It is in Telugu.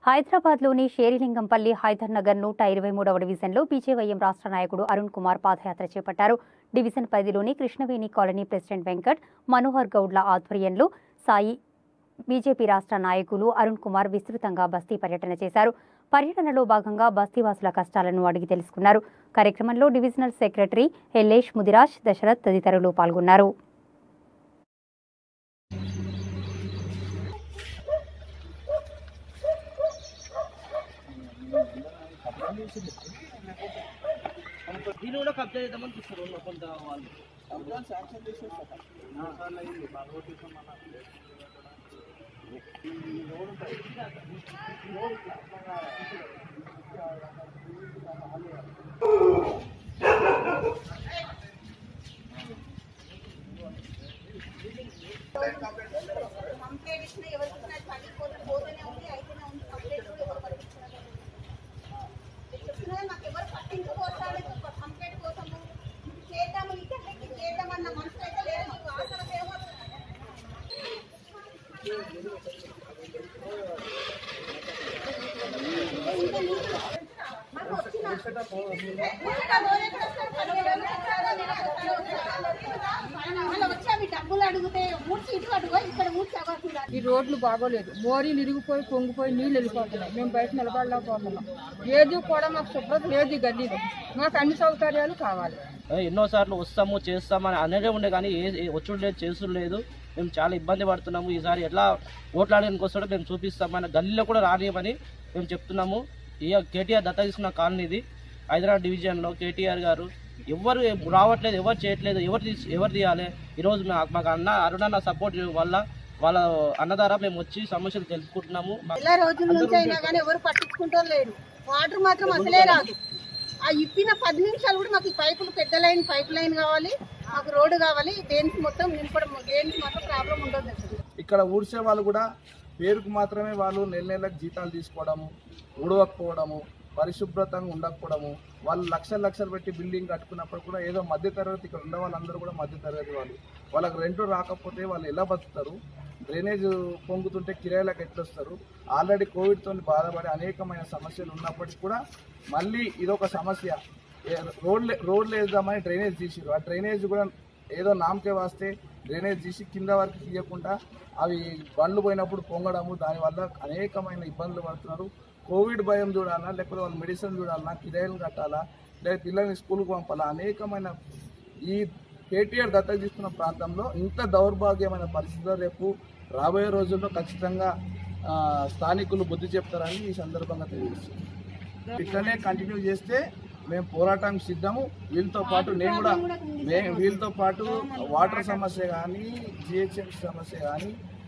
హైదరాబాద్లోని షేరిలింగంపల్లి హైదర్ నగర్ నూట ఇరవై మూడవ డివిజన్లో బీజేవైఎం రాష్ట్ర నాయకుడు అరుణ్ కుమార్ పాదయాత్ర చేపట్టారు డివిజన్ పరిధిలోని కృష్ణవేణి కాలనీ ప్రెసిడెంట్ వెంకట్ మనోహర్ గౌడ్ల ఆధ్వర్యంలో సాయి బీజేపీ రాష్ట్ర నాయకులు అరుణ్ కుమార్ విస్తృతంగా బస్తీ పర్యటన చేశారు పర్యటనలో భాగంగా బస్తీవాసుల కష్టాలను అడిగి తెలుసుకున్నారు కార్యక్రమంలో డివిజనల్ సెక్రటరీ ఎల్లేష్ ముదిరాజ్ దశరథ్ తదితరులు పాల్గొన్నారు దీన్ని కూడా కబ్జా చేద్దామని చూస్తారు ఉన్న కొంత వాళ్ళు కంప్లైంట్ ఇచ్చినా ఎవరికి ఇచ్చినా పని పోతే పోతూనే ఉంది అయితేనే ఉంది కంప్లైంట్ కూడా ఎవరు పట్టించుకోలేదు నేను చెప్తున్నా మాకు ఎవరు పట్టించుకోవట్లేదు కంప్లైంట్ కోసము చేద్దాము ఇక్కడికి చేద్దామన్న మనసు అయితే లేదు మాకు ఆసరా ఏమో మాకు వచ్చిన ముచ్చట పోయి ఎక్కడ వస్తారు? పదివేలు వస్తారా? నెలకు వస్తారా? వస్తారా? మళ్ళీ వచ్చి అవి డబ్బులు అడిగితే మూర్చి ఇటు అడుగు ఇక్కడ మూర్చి అవ్వకుండా ఈ రోడ్లు బాగోలేదు మోరీలు ఇరిగిపోయి పొంగిపోయి నీళ్ళు వెళ్ళిపోతున్నాయి మేము బయట నిలబడలేకపోతున్నాం ఏది కూడా మాకు శుభ్రత లేదు ఈ గల్లీలో మాకు అన్ని సౌకర్యాలు కావాలి ఎన్నోసార్లు వస్తాము చేస్తామని అనేది ఉండే కానీ ఏ ఏ వచ్చుడు లేదు చేసుడు లేదు మేము చాలా ఇబ్బంది పడుతున్నాము ఈసారి ఎట్లా ఓట్లాడడానికి వస్తాడో మేము చూపిస్తామని గల్లీలో కూడా రానియమని మేము చెప్తున్నాము ఇక కేటీఆర్ దత్త తీసుకున్న కాలనీ ఇది హైదరాబాద్ డివిజన్లో కేటీఆర్ గారు ఎవరు రావట్లేదు ఎవరు చేయట్లేదు ఎవరు తీసి ఎవరు తీయాలి ఈరోజు మా- మాకు అన్న అరుణన్న సపోర్ట్ వల్ల వాళ్ళ అన్న ద్వారా మేము వచ్చి సమస్యలు తెలుసుకుంటున్నాము మా- నెల రోజుల నుంచి అయినా కానీ ఎవరు పట్టించుకుంటూ లేరు వాటర్ మాత్రం అసలే రాదు ఆ ఇప్పిన పది నిమిషాలు కూడా మాకు ఈ పైపులు పెద్ద లైన్ పైప్ లైన్ కావాలి మాకు రోడ్డు కావాలి దేనికి మొత్తం నింపడం దేనికి మాత్రం ప్రాబ్లం ఉండదు అసలు ఇక్కడ ఊడ్చే వాళ్ళు కూడా పేరుకు మాత్రమే వాళ్ళు నెల నెలకు జీతాలు తీసుకోవడము ఊడవకపోవడము పరిశుభ్రతంగా ఉండకపోవడము వాళ్ళు లక్షలు లక్షలు పెట్టి బిల్డింగ్ కట్టుకున్నప్పుడు కూడా ఏదో మధ్యతరగతి ఇక్కడ ఉన్న వాళ్ళందరూ కూడా మధ్యతరగతి వాళ్ళు వాళ్ళకి రెంట్ రాకపోతే వాళ్ళు ఎలా బతుకుతారు డ్రైనేజ్ పొంగుతుంటే కిరాయిలకు ఎట్లా వస్తారు ఆల్రెడీ కోవిడ్తో బాధపడి అనేకమైన సమస్యలు ఉన్నప్పటికీ కూడా మళ్ళీ ఇదొక సమస్య ఏ- రోడ్లు రోడ్లు వేద్దామని డ్రైనేజ్ తీసిరు ఆ డ్రైనేజ్ కూడా ఏదో నామకే వాస్తే డ్రైనేజ్ తీసి కింద వరకు తీయకుండా అవి బండ్లు పోయినప్పుడు పొంగడము దానివల్ల అనేకమైన ఇబ్బందులు పడుతున్నారు కోవిడ్ భయం చూడాలా లేకపోతే వాళ్ళు మెడిసిన్ చూడాలన్నా కిరాయిలు కట్టాలా లేదా పిల్లల్ని స్కూల్కి పంపాలా అనేకమైన ఈ కేటీఆర్ దత్తత తీసుకున్న ప్రాంతంలో ఇంత దౌర్భాగ్యమైన పరిస్థితులు రేపు రాబోయే రోజుల్లో ఖచ్చితంగా ఆ, స్థానికులు బుద్ధి చెప్తారని ఈ సందర్భంగా తెలియజేస్తుంది ఇట్లనే కంటిన్యూ చేస్తే మేము పోరాటానికి సిద్ధము వీళ్ళతో పాటు నేను కూడా మే వీళ్ళతో పాటు వాటర్ సమస్య కానీ జిహెచ్ఎంసీ సమస్య కానీ